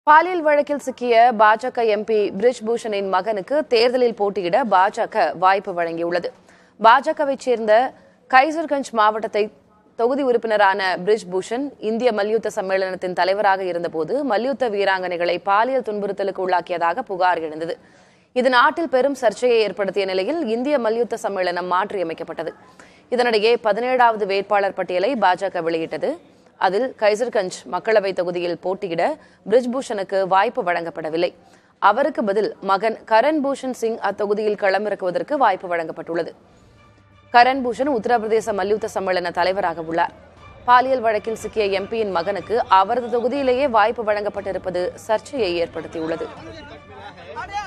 பாலியல் வழக்கில் சிக்கிய பாஜக எம்பி பிரிஜ் பூஷனின் மகனுக்கு தேர்தலில் போட்டியிட பாஜக வாய்ப்பு வழங்கியுள்ளது பாஜகவைச் சேர்ந்த கைசர்கஞ்ச் மாவட்டத்தை தொகுதி உறுப்பினரான பிரிஜ் பூஷன் இந்திய மல்யுத்த சம்மேளனத்தின் தலைவராக இருந்தபோது மல்யுத்த வீராங்கனைகளை பாலியல் துன்புறுத்தலுக்கு உள்ளாக்கியதாக புகார் எழுந்தது இது நாட்டில் பெரும் சர்ச்சையை ஏற்படுத்திய நிலையில் இந்திய மல்யுத்த சம்மேளனம் மாற்றியமைக்கப்பட்டது இதனிடையே பதினேழாவது வேட்பாளர் பட்டியலை பாஜக வெளியிட்டது அதில் கைசர்கஞ்ச் மக்களவை தொகுதியில் போட்டியிட பிரிஜ்பூஷனுக்கு வாய்ப்பு வழங்கப்படவில்லை அவருக்கு பதில் மகன் கரண் பூஷன் சிங் அத்தொகுதியில் களமிறக்குவதற்கு வாய்ப்பு வழங்கப்பட்டுள்ளது கரண் பூஷன் உத்தரப்பிரதேச மல்யுத்த சம்மேளன தலைவராக உள்ளார் பாலியல் வழக்கில் சிக்கிய எம்பியின் மகனுக்கு அவரது தொகுதியிலேயே வாய்ப்பு வழங்கப்பட்டிருப்பது சர்ச்சையை ஏற்படுத்தியுள்ளது अरे